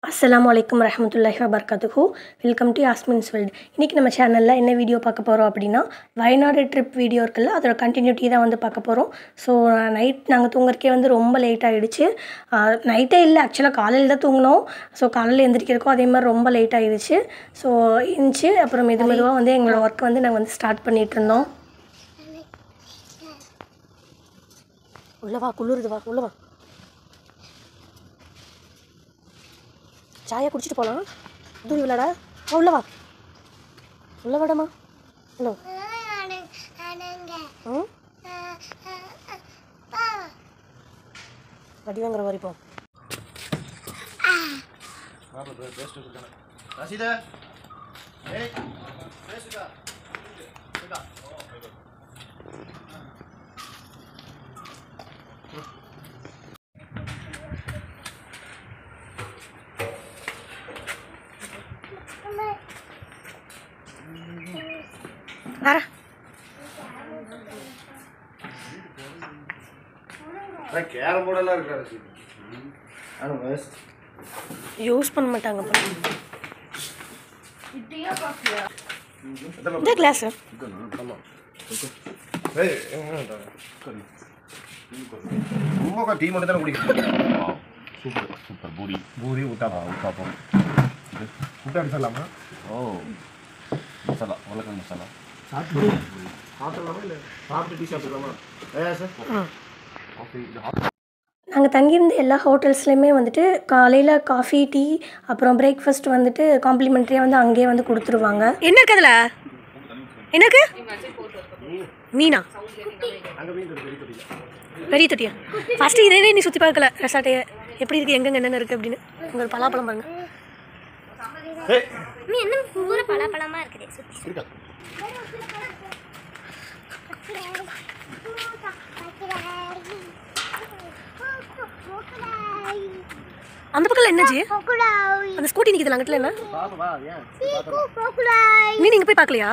அஸ்ஸலாமு அலைக்கும் ரஹமத்துல்லாஹி வபர்காத்துஹு வெல்கம் டு யாஸ்மின்ஸ் வேர்ல்டு இன்றைக்கி நம்ம சேனலில் என்ன வீடியோ பார்க்க போகிறோம் அப்படின்னா வயநாடு ட்ரிப் வீடியோ இருக்குல்ல அதோட கண்டினியூட்டி தான் வந்து பார்க்க போகிறோம் ஸோ நைட் நாங்கள் தூங்குறதுக்கே வந்து ரொம்ப லேட் ஆகிடுச்சு நைட்டே இல்லை ஆக்சுவலாக காலையில் தான் தூங்கினோம் ஸோ காலையில் எந்திரிக்கிறதுக்கும் அதே மாதிரி ரொம்ப லேட் ஆகிடுச்சு ஸோ இருந்துச்சு அப்புறம் மெது மெதுவாக வந்து எங்களோட ஒர்க் வந்து நாங்கள் வந்து ஸ்டார்ட் பண்ணிகிட்டு இருந்தோம் உள்ளவா குளிருது வா உள்ளவா சாயா குடிச்சிட்டு போகலாம் தூரி விளாடா வா உள்ள வா உள்ள வாடாமா ஹலோ ம் வடி வாங்குற வரைப்போம் ரசீதா ஏய் பேசுடா சுடா வர அட கேரம் போர்டு எல்லாம் இருக்கு ரசீது ஆனா வேஸ்ட் யூஸ் பண்ண மாட்டாங்க அப்புறம் இந்த கிளாஸ் ஏய் ரொம்ப டீ மட்டும் தானே குடிக்கிறேன் சூப்பர் சூப்பர் பூரி பூரி உத்தாப்பா உத்தாப்பம் உத்தா அடிச்சிடலாமா ஓ மசாலா உருளைக்கிழங்கு மசாலா சாப்பிட்டு சாப்பிடலாமா இல்லை சாப்பிட்டு டீ சாப்பிடலாமா ஏ சார் காஃபி இது ஹாட் நாங்கள் தங்கியிருந்த எல்லா ஹோட்டல்ஸ்லையுமே வந்துட்டு காலையில் காஃபி டீ அப்புறம் பிரேக்ஃபாஸ்ட் வந்துட்டு காம்ப்ளிமெண்ட்ரியாக வந்து அங்கேயே வந்து கொடுத்துருவாங்க என்ன இருக்கு அதில் என்ன இருக்கு மீனா அங்கே மீன் இருக்கு பெரிய தொட்டியில் பெரிய தொட்டியா ஃபஸ்ட்டு இதே நீ சுற்றி பார்க்கல ரெசார்ட்டே எப்படி இருக்குது எங்கெங்க என்னென்ன இருக்குது அப்படின்னு உங்கள் பலாப்பழம் பாருங்க ஏய் நீ என்ன பூரா பலாப்பழமா இருக்குது சுத்தி இருக்கா அந்த பக்கத்தில் என்னாச்சு அந்த ஸ்கூட்டி நிற்குது அங்கிட்ட என்ன பாப்பா வா ஏன் நீ நீங்கள் போய் பார்க்கலையா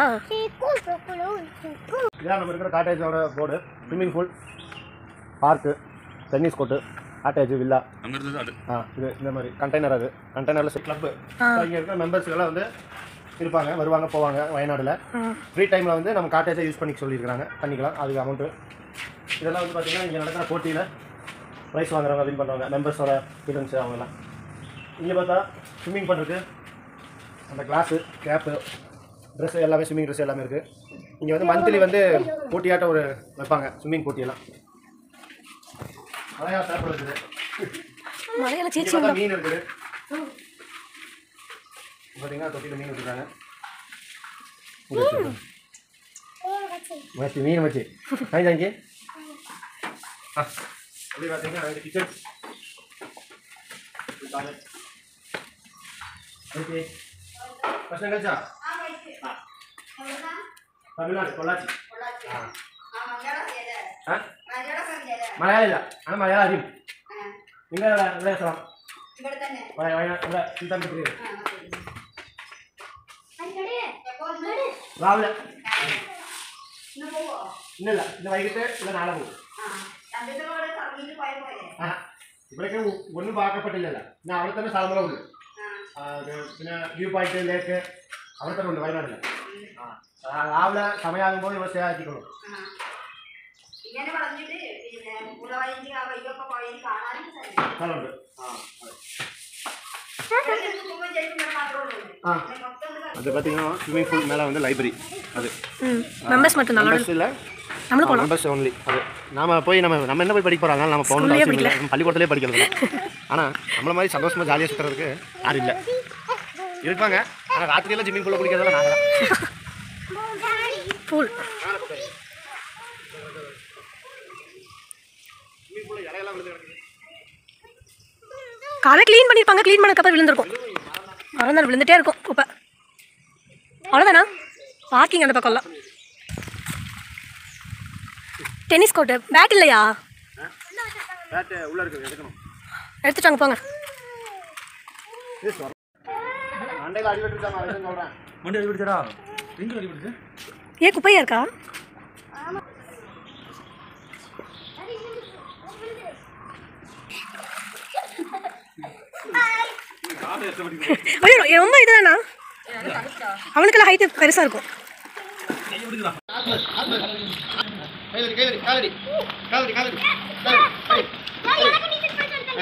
இதான் நம்ம இருக்கிற காட்டேஜோட board swimming pool park tennis court cottage villa அங்கே இருந்தது அது ஆ இது இந்த மாதிரி கண்டெய்னர் அது கண்டெய்னரில் கிளப்பு இங்கே இருக்கிற மெம்பர்ஸ்க்கெல்லாம் வந்து இருப்பாங்க வருவாங்க போவாங்க வயநாடில் ஃப்ரீ டைமில் வந்து நம்ம காட்டேஜை யூஸ் பண்ணிக்க சொல்லியிருக்காங்க பண்ணிக்கலாம் அதுக்கு அமௌண்ட்டு இதெல்லாம் வந்து பார்த்தீங்கன்னா இங்கே நடக்கிற போட்டியில் ப்ரைஸ் வாங்குறவங்க வின் பண்ணுவாங்க மெம்பர்ஸோட ஸ்டூடெண்ட்ஸ் அவங்கெல்லாம் இங்கே பார்த்தா ஸ்விம்மிங் பண்ணுறதுக்கு அந்த கிளாஸு கேப்பு ட்ரெஸ் எல்லாமே ஸ்விம்மிங் ட்ரெஸ் எல்லாமே இருக்குது இங்கே வந்து மந்த்லி வந்து போட்டியாட்ட ஒரு வைப்பாங்க ஸ்விம்மிங் போட்டியெல்லாம் அழகாக சாப்பிட இருக்குது மலையாள இங்க சேச்சி பார்த்தா மீன் இருக்குது பார்த்தீங்கன்னா தொட்டியில் மீன் வச்சுருக்காங்க இங்க வச்சிருக்காங்க. வச்சு மீன் வச்சு வாங்கி வாங்கி ஆ அப்படி பார்த்தீங்கன்னா ரெண்டு கிச்சன் ஓகே ஃபஸ்ட் கழிச்சா தமிழ்நாடு பொள்ளாச்சி ஆ ஆ മലയാളം ഇല്ല ആണ് മലയാളം അറിയും നിങ്ങൾ എവിടെ എവിടെ സ്ഥലം വയ- വയനാട് ഇവിടെ സുൽത്താൻപുരി രാവിലെ ഇന്നില്ല ഇന്ന് വൈകിട്ട് ഇല്ല നാളെ പോകും ആ ഇവിടേക്ക് ഒ- ഒന്നും പാക്കപ്പെട്ടില്ലല്ലോ പിന്നെ അവിടെ തന്നെ സ്ഥലങ്ങളും ഉണ്ട് ആ, ഇത് പിന്നെ വ്യൂ പോയിന്റ് ലേക്ക് അവിടെ തന്നെ ഉണ്ട് വയനാട്ടിൽ ആ ആ, രാവിലെ സമയമാകുമ്പോൾ ഇവിടെ സ്റ്റേ ആക്കിക്കോളും ഇങ്ങനെ പറഞ്ഞിട്ട് പിന്നെ മുളവഴിഞ്ഞ് ആ വഴിയൊക്കെ പോയി കാണാനും സ്ഥലം സ്ഥലമുണ്ട് ആ അതെ കുടുംബം ചെയ്യുമ്പോൾ മാത്രമേ ഉള്ളൂ ஆ മൊത്തം ഇത് அது பார்த்தீங்கன்னா ஸ்விம்மிங் பூல் மேலே வந்து லைப்ரரி அது ம் மெம்பர்ஸ் மட்டும் தான் மெம்பர்ஸ் இல்லை நம்மளும் போகலாம் மெம்பர்ஸ் ஒன்லி அது நாம போய் நம்ம நம்ம என்ன போய் படிக்க போகிறோம் அதனால நம்ம போகணும் அவசியம் இல்லை நம்ம பள்ளிக்கூடத்திலே படிக்கிறது ஆனால் நம்மள மாதிரி சந்தோஷமாக ஜாலியாக சுற்றுறதுக்கு யாரும் இல்லை இருப்பாங்க ஆனால் ராத்திரியெல்லாம் ஸ்விம்மிங் பூலில் குளிக்கிறதெல்லாம் நாங்கள் தான் பூல் ஸ்விம்மிங் பூலில் இலையெல்லாம் விழுந்து கிடக்குது காலை க்ளீன் பண்ணியிருப்பாங்க க்ளீன் பண்ணக்கப்புறம் விழுந்திருக்கும் மறந்தால் விழுந்துட்டே இருக்கும் குப்பை அவ்வளோதானா பார்க்கிங் அந்த பக்கம்லாம் டென்னிஸ் கோர்ட்டு பேட் இல்லையா பேட்டு உள்ளே இருக்குது எடுக்கணும் எடுத்துட்டாங்க போங்க மண்டையில் அடி வெட்டிருக்காங்க அதுன்னு சொல்கிறேன் வண்டி அடி பிடிச்சடா எங்கே அடி பிடிச்சு ஏன் குப்பையா இருக்கா ஐயோ ரொம்ப இதுதானா அவனுக்கெல்லாம் ஹைட்டு பெருசாக இருக்கும் கைதடி கைதடி காலடி காலடி காலடி காலடி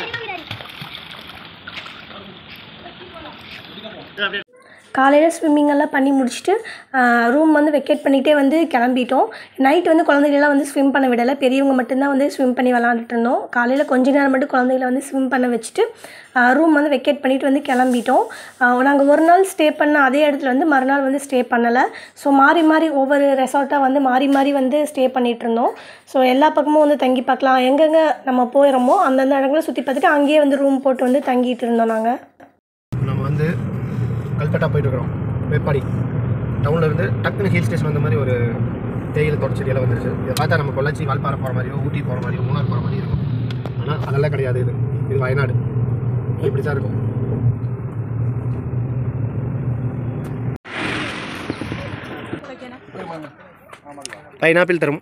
காலையில் ஸ்விம்மிங் எல்லாம் பண்ணி முடிச்சுட்டு ரூம் வந்து வெக்கேட் பண்ணிகிட்டே வந்து கிளம்பிட்டோம் நைட் வந்து குழந்தைகளெல்லாம் வந்து ஸ்விம் பண்ண விடலை பெரியவங்க மட்டும்தான் வந்து ஸ்விம் பண்ணி விளாண்டுட்டு இருந்தோம் காலையில் கொஞ்ச நேரம் மட்டும் குழந்தைகளை வந்து ஸ்விம் பண்ண வச்சுட்டு ரூம் வந்து வெக்கேட் பண்ணிட்டு வந்து கிளம்பிட்டோம் நாங்கள் ஒரு நாள் ஸ்டே பண்ண அதே இடத்துல வந்து மறுநாள் வந்து ஸ்டே பண்ணலை ஸோ மாறி மாறி ஒவ்வொரு ரெசார்ட்டாக வந்து மாறி மாறி வந்து ஸ்டே பண்ணிகிட்டு இருந்தோம் ஸோ எல்லா பக்கமும் வந்து தங்கி பார்க்கலாம் எங்கெங்கே நம்ம போயிடுறோமோ அந்தந்த இடங்களை சுற்றி பார்த்துட்டு அங்கேயே வந்து ரூம் போட்டு வந்து தங்கிட்டு இருந்தோம் நாங்கள் நம்ம வந்து கல்கட்டா போயிட்டு இருக்கிறோம் வெப்பாடி டவுன்ல இருந்து டக்குனு ஹில் ஸ்டேஷன் வந்த மாதிரி ஒரு தேயிலை தோட்ட செடியெல்லாம் வந்துருச்சு இதை பார்த்தா நம்ம பொள்ளாச்சி வால்பாறை போகிற மாதிரியோ ஊட்டி போகிற மாதிரியோ மூணார் போகிற மாதிரி இருக்கும் ஆனால் அதெல்லாம் கிடையாது இது இது வயநாடு இப்படி தான் இருக்கும் പൈനാപ്പിൾ തരും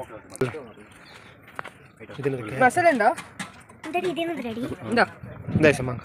ഇതിന് இந்த இது என்னது ரெடி എന്താ ശമാ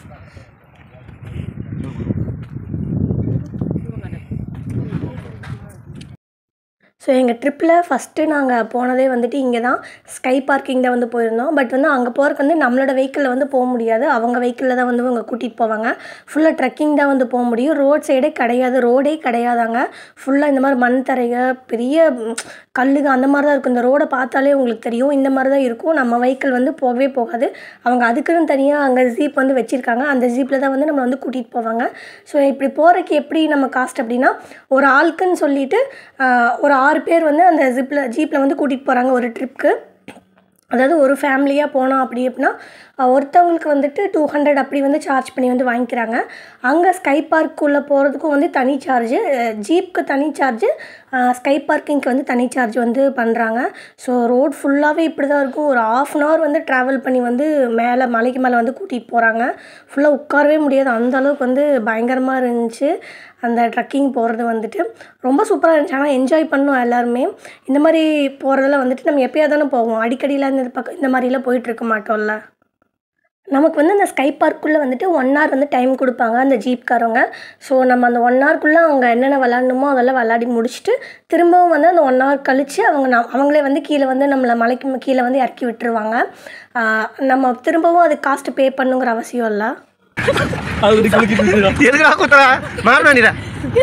ஸோ எங்கள் ட்ரிப்பில் ஃபஸ்ட்டு நாங்கள் போனதே வந்துட்டு இங்கே தான் ஸ்கை பார்க்கிங் தான் வந்து போயிருந்தோம் பட் வந்து அங்கே போகிறதுக்கு வந்து நம்மளோட வெஹிக்கிளில் வந்து போக முடியாது அவங்க வெஹிக்கிளில் தான் வந்து அவங்க கூட்டிகிட்டு போவாங்க ஃபுல்லாக ட்ரெக்கிங் தான் வந்து போக முடியும் ரோட் சைடே கிடையாது ரோடே கிடையாதாங்க ஃபுல்லாக இந்த மாதிரி மண் தரைக பெரிய ம், கல்லுங்க அந்த மாதிரி தான் இருக்கும் இந்த ரோடை பார்த்தாலே உங்களுக்கு தெரியும் இந்த மாதிரி தான் இருக்கும் நம்ம வெஹிக்கிள் வந்து போகவே போகாது அவங்க அதுக்குன்னு தனியாக அங்கே ஜீப் வந்து வச்சுருக்காங்க அந்த ஜீப்பில் தான் வந்து நம்ம வந்து கூட்டிகிட்டு போவாங்க ஸோ இப்படி போகிறதுக்கு எப்படி நம்ம காஸ்ட் அப்படின்னா ஒரு ஆளுக்குன்னு சொல்லிட்டு ஆஹ், ஒரு ஆறு பேர் வந்து அந்த ஜிப்பில் ஜீப்பில் வந்து கூட்டிகிட்டு போகிறாங்க ஒரு ட்ரிப்க்கு அதாவது ஒரு ஃபேமிலியாக போனோம் அப்படி அப்படின்னா அஹ், ஒருத்தவங்களுக்கு வந்துட்டு டூ ஹண்ட்ரட் அப்படி வந்து சார்ஜ் பண்ணி வந்து வாங்கிக்கிறாங்க அங்கே ஸ்கை பார்க்குள்ளே போகிறதுக்கும் வந்து தனி சார்ஜு ஜீப்க்கு தனி சார்ஜு ஸ்கை பார்க்கிங்க்கு வந்து தனி சார்ஜ் வந்து பண்ணுறாங்க ஸோ ரோட் ஃபுல்லாகவே இப்படி தான் இருக்கும் ஒரு ஆஃப் அன் ஹவர் வந்து ட்ராவல் பண்ணி வந்து மேலே மலைக்கு மேலே வந்து கூட்டிகிட்டு போகிறாங்க ஃபுல்லாக உட்காரவே முடியாது அந்த அளவுக்கு வந்து பயங்கரமாக இருந்துச்சு அந்த ட்ரக்கிங் போகிறது வந்துட்டு ரொம்ப சூப்பராக இருந்துச்சு ஆனால் என்ஜாய் பண்ணோம் எல்லாருமே இந்த மாதிரி போகிறதுல வந்துட்டு நம்ம எப்பயாவது தானே போவோம் அடிக்கடியில் இந்த பக்கம் இந்த மாதிரிலாம் போயிட்டுருக்க மாட்டோம்ல நமக்கு வந்து அந்த ஸ்கை பார்க்குள்ளே வந்துட்டு ஒன் ஹவர் வந்து டைம் கொடுப்பாங்க அந்த ஜீப்காரவங்க ஸோ நம்ம அந்த ஒன் ஹவர்க்குள்ளே அவங்க என்னென்ன விளாடணுமோ அதெல்லாம் விளாடி முடிச்சுட்டு திரும்பவும் வந்து அந்த ஒன் ஹவர் கழித்து அவங்க நம் அவங்களே வந்து கீழே வந்து நம்மளை மலைக்கு ம- கீழே வந்து இறக்கி விட்டுருவாங்க ஆஹ் நம்ம திரும்பவும் அது காஸ்ட்டு பே பண்ணுங்கிற அவசியம் இல்லை எதுக்குடா குத்துற மாறினா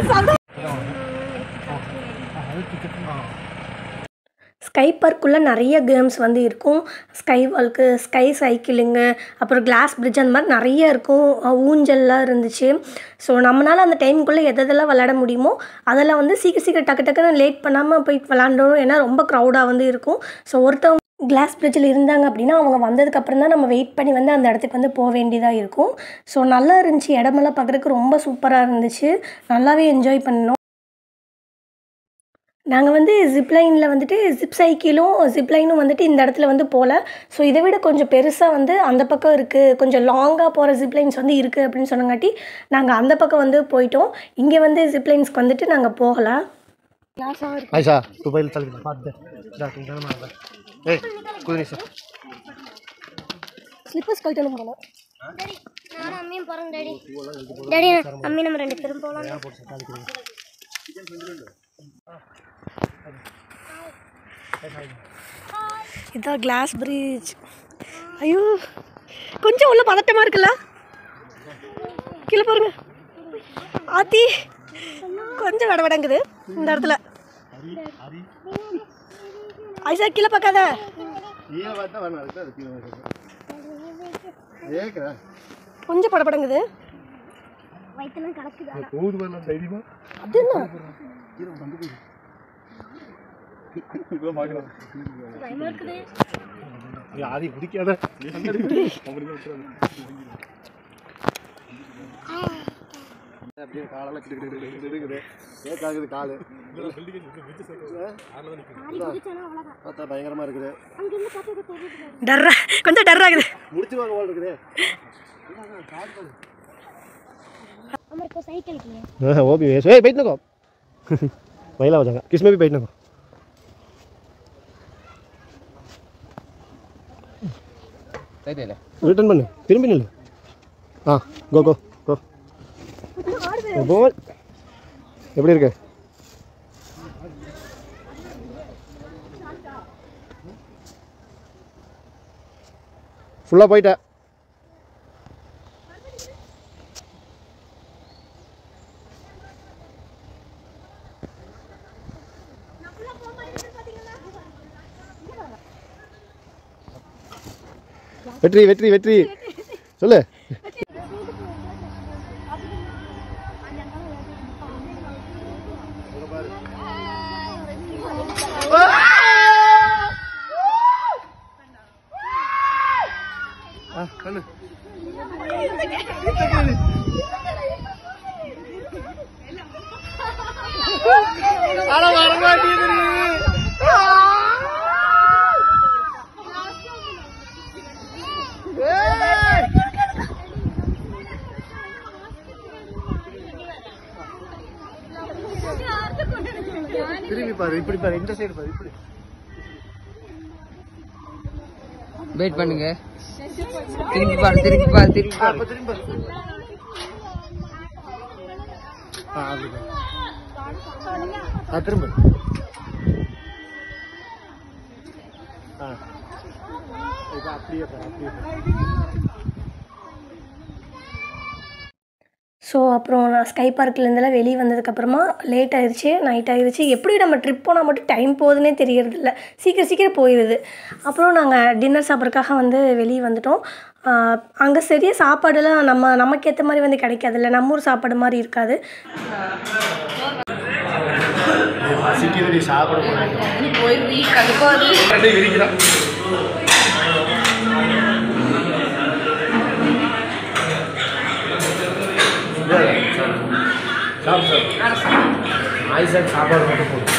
ஸ்கை பார்க்குள்ளே நிறைய கேம்ஸ் வந்து இருக்கும் ஸ்கை வால்க்கு ஸ்கை சைக்கிளிங்கு அப்புறம் கிளாஸ் பிரிட்ஜ் அந்த மாதிரி நிறைய இருக்கும் அஹ் ஊஞ்சல்லாம் இருந்துச்சு ஸோ நம்மளால் அந்த டைமுக்குள்ளே எதெல்லாம் விளையாட முடியுமோ அதெல்லாம் வந்து சீக்கிரம் சீக்கிரம் டக்கு டக்குன்னு லேட் பண்ணாமல் போய் விளாண்டோம் ஏன்னா ரொம்ப க்ரௌடாக வந்து இருக்கும் ஸோ ஒருத்தவங்க கிளாஸ் பிரிட்ஜில் இருந்தாங்க அப்படின்னா அவங்க வந்ததுக்கப்புறம் தான் நம்ம வெயிட் பண்ணி வந்து அந்த இடத்துக்கு வந்து போக வேண்டியதாக இருக்கும் ஸோ நல்லா இருந்துச்சு இடமெல்லாம் பார்க்குறதுக்கு ரொம்ப சூப்பராக இருந்துச்சு நல்லாவே என்ஜாய் பண்ணோம் நாங்கள் வந்து ஜிப்லைனில் வந்துட்டு ஜிப் சைக்கிளும் ஜிப்லைனும் வந்துட்டு இந்த இடத்துல வந்து போகல ஸோ இதை விட கொஞ்சம் பெருசாக வந்து அந்த பக்கம் இருக்குது கொஞ்சம் லாங்காக போகிற ஜிப்லைன்ஸ் வந்து இருக்குது அப்படின்னு சொன்னங்காட்டி நாங்கள் அந்த பக்கம் வந்து போயிட்டோம் இங்கே வந்து ஜிப்லைன்ஸ்க்கு வந்துட்டு நாங்கள் போகலை ஐஷா तू पहिले चल बात दे जा तुम जाना मार ए कुछ नहीं सर ஸ்லிப்பர்ஸ் கழட்டணும் போனோம் டேடி நானும் அம்மியும் போகிறோம் டேடி டேடி அம்மி நம்ம ரெண்டு பேரும் போகலாம் இதான் கிளாஸ் பிரிட்ஜ் ஐயோ கொஞ்சம் உள்ள பதட்டமாக இருக்குல்ல கீழே பாருங்க ஆத்தி கொஞ்சம் வடவடங்குது இந்த இடத்துல ஐசா கீழே பார்க்காத ये बात ना बना रहता है तीन बजे एक है கொஞ்சம் படபடங்குது வயிற்றுலாம் கலக்குதா कूद वाला தைரியமா அது என்ன பயமா இருக்குது ஆதி குடிக்காத அப்படியே காலெல்லாம் கிடு கிடு கிடு கிடு கிடுக்குது ஏக்காகுது காலு பார்த்தா பயங்கரமா இருக்குது டர்ரா கொஞ்சம் டர்ராகுது முடிச்சுவாங்க போல் இருக்குது हमारे को साइकिल की है हाँ वो भी है ए बैठने को महिला हो जाएगा किसमें भी बैठने को ரிட்டர்ன் பண்ணு திரும்பி நில்லு ஆ கோ கோ கோ போல் எப்படி இருக்கு ஃபுல்லாக போயிட்டேன் வெற்றி வெற்றி வெற்றி சொல்லு திரும்பி பாரு இப்படி பாரு இந்த சைடு பாரு இப்படி வெயிட் பண்ணுங்க திருப்பி பாரு திருப்பி பாரு திருப்பி பாரு அப்ப திரும்பி பாரு ஆ அப்படி பாரு. ஆ திரும்ப ஆ இது அப்படியே பாரு அப்படியே பாரு ஸோ அப்புறம் நான் ஸ்கை பார்க்லேருந்தெல்லாம் வெளியே வந்ததுக்கப்புறமா லேட் ஆயிடுச்சு நைட் ஆயிடுச்சு எப்படி நம்ம ட்ரிப் போனால் மட்டும் டைம் போகுதுன்னே தெரியறதில்ல சீக்கிரம் சீக்கிரம் போயிடுது அப்புறம் நாங்கள் டின்னர் சாப்பிட்றதுக்காக வந்து வெளியே வந்துட்டோம் அங்கே சரியாக சாப்பாடுலாம் நம்ம நமக்கு ஏற்ற மாதிரி வந்து கிடைக்காதுல்ல நம்ம ஊர் சாப்பாடு மாதிரி இருக்காது சிக்கிரடி சாப்பிட போனாங்க சாப்பிடு சாப்பிடு ஆயிசாக்கு சாப்பாடு மட்டும் போதும்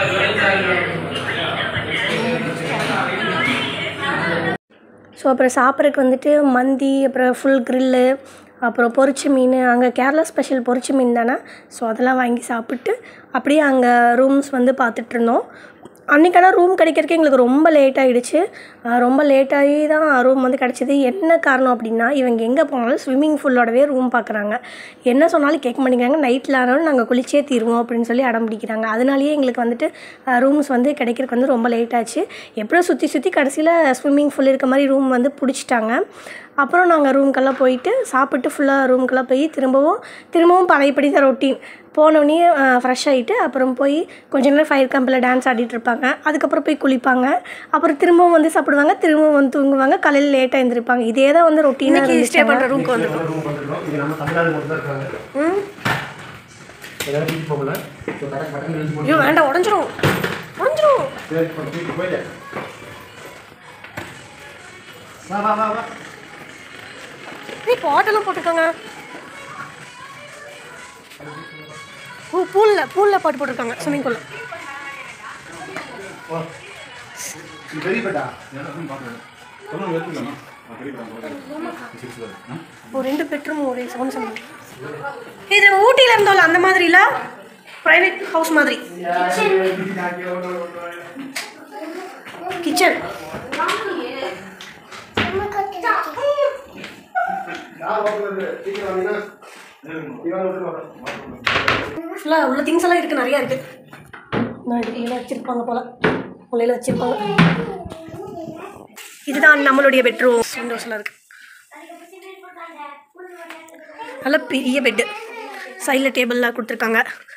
ஸோ அப்புறம் சாப்பிட்றதுக்கு வந்துட்டு மந்தி அப்புறம் ஃபுல் கிரில்லு அப்புறம் பொரிச்ச மீன் அங்கே கேரளா ஸ்பெஷல் பொரிச்ச மீன் தானே ஸோ அதெல்லாம் வாங்கி சாப்பிட்டு அப்படியே அங்கே ரூம்ஸ் வந்து பார்த்துட்டு இருந்தோம் அன்றைக்கான ரூம் கிடைக்கிறதுக்கு எங்களுக்கு ரொம்ப லேட் ஆகிடுச்சு ரொம்ப லேட்டாகி தான் ரூம் வந்து கிடச்சிது என்ன காரணம் அப்படின்னா இவங்க எங்கே போனாலும் ஸ்விம்மிங் ஃபூலோடவே ரூம் பார்க்குறாங்க என்ன சொன்னாலும் கேட்க மாட்டேங்கிறாங்க நைட்டில் ஆனாலும் நாங்கள் குளிச்சே தீருவோம் அப்படின்னு சொல்லி அடம் பிடிக்கிறாங்க அதனாலேயே எங்களுக்கு வந்துட்டு ரூம்ஸ் வந்து கிடைக்கிறதுக்கு வந்து ரொம்ப லேட் ஆச்சு எப்படியோ சுற்றி சுற்றி கடைசியில் ஸ்விம்மிங் ஃபுல் இருக்க மாதிரி ரூம் வந்து பிடிச்சிட்டாங்க அப்புறம் நாங்கள் ரூம்க்கெல்லாம் போயிட்டு சாப்பிட்டு ஃபுல்லாக ரூம்க்கெல்லாம் போய் திரும்பவும் திரும்பவும் பழையபடி தான் ரொட்டீன் போனோடனே ஃப்ரெஷ் ஆகிட்டு அப்புறம் போய் கொஞ்ச நேரம் ஃபயர் கேம்பில் டான்ஸ் ஆடிட்டு இருப்பாங்க அதுக்கப்புறம் போய் குளிப்பாங்க அப்புறம் திரும்பவும் வந்து சாப்பிடுவாங்க திரும்பவும் வந்து தூங்குவாங்க காலையில் லேட்டாக எழுந்திருப்பாங்க இதே தான் வந்து ரொட்டீனாக ஸ்டே பண்ணுற ரூம்க்கு வந்து ரூம் வந்துருக்கோம் இது நம்ம தமிழ்நாடு மட்டும் தான் இருக்காங்க எல்லாரும் வீட்டுக்கு போகல ஸோ கரெக்ட் பட்டன் எழுதி போட்டு ஐயோ வேண்டாம் உடஞ்சிரும் உடஞ்சிரும் சரி, இப்போ வீட்டுக்கு போயிட்டு வா வா வா வா நீ பாட்டெல்லாம் போட்டிருக்காங்க ஓ பூலில் பூலில் பாட்டு போட்டிருக்காங்க ஸ்விம்மிங் பூலில் வா இது பெரிய பெட்டா ஒரு ரெண்டு பெட்ரூம் ஒரு செவன் செவன் இது ஊட்டியில் இருந்தோம்ல அந்த மாதிரி இல்லை ப்ரைவேட் ஹவுஸ் மாதிரி கிச்சன் ஃபுல்லாக உள்ள திங்ஸ் எல்லாம் இருக்குது நிறையா இருக்குது நான் இதுக்குள்ள வச்சுருப்பாங்க போல் உள்ளே வச்சுருப்பாங்க இதுதான் நம்மளுடைய பெட்ரூம் விண்டோஸ்லாம் இருக்குது நல்ல பெரிய பெட்டு சைடில் டேபிள்லாம் கொடுத்துருக்காங்க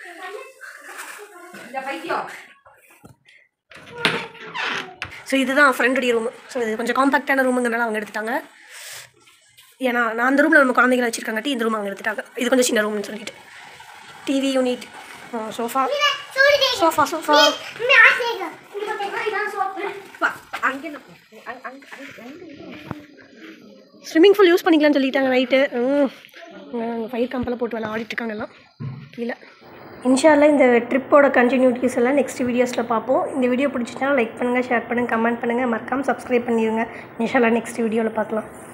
ஸோ இதுதான் ஃப்ரெண்டுடைய ரூம் ஸோ இது கொஞ்சம் காம்பாக்டான ரூமுங்கிறனால அவங்க எடுத்துட்டாங்க ஏன்னா நான் அந்த ரூமில் நம்ம குழந்தைகளை வச்சுருக்காங்கட்டி இந்த ரூம் அவங்க எடுத்துட்டாங்க இது கொஞ்சம் சின்ன ரூம்னு சொல்லிட்டு TV unit sofa sofa sofa swimming pool use பண்ணிக்கலாம்னு சொல்லிட்டாங்க நைட்டு ஃபயர் கம்பெல்லாம் போட்டு வேலை ஆடிட்டு இருக்காங்க எல்லாம் கீழே இன்ஷால்லா இந்த ட்ரிப்போட கண்டினியூட்டிஸ் எல்லாம் நெக்ஸ்ட் வீடியோஸில் பார்ப்போம் இந்த வீடியோ பிடிச்சிட்டா லைக் பண்ணுங்கள் ஷேர் பண்ணுங்கள் கமெண்ட் பண்ணுங்கள் மறக்காமல் சப்ஸ்கிரைப் பண்ணிடுங்க இன்ஷால்லா நெக்ஸ்ட் வீடியோவில் பார்க்கலாம்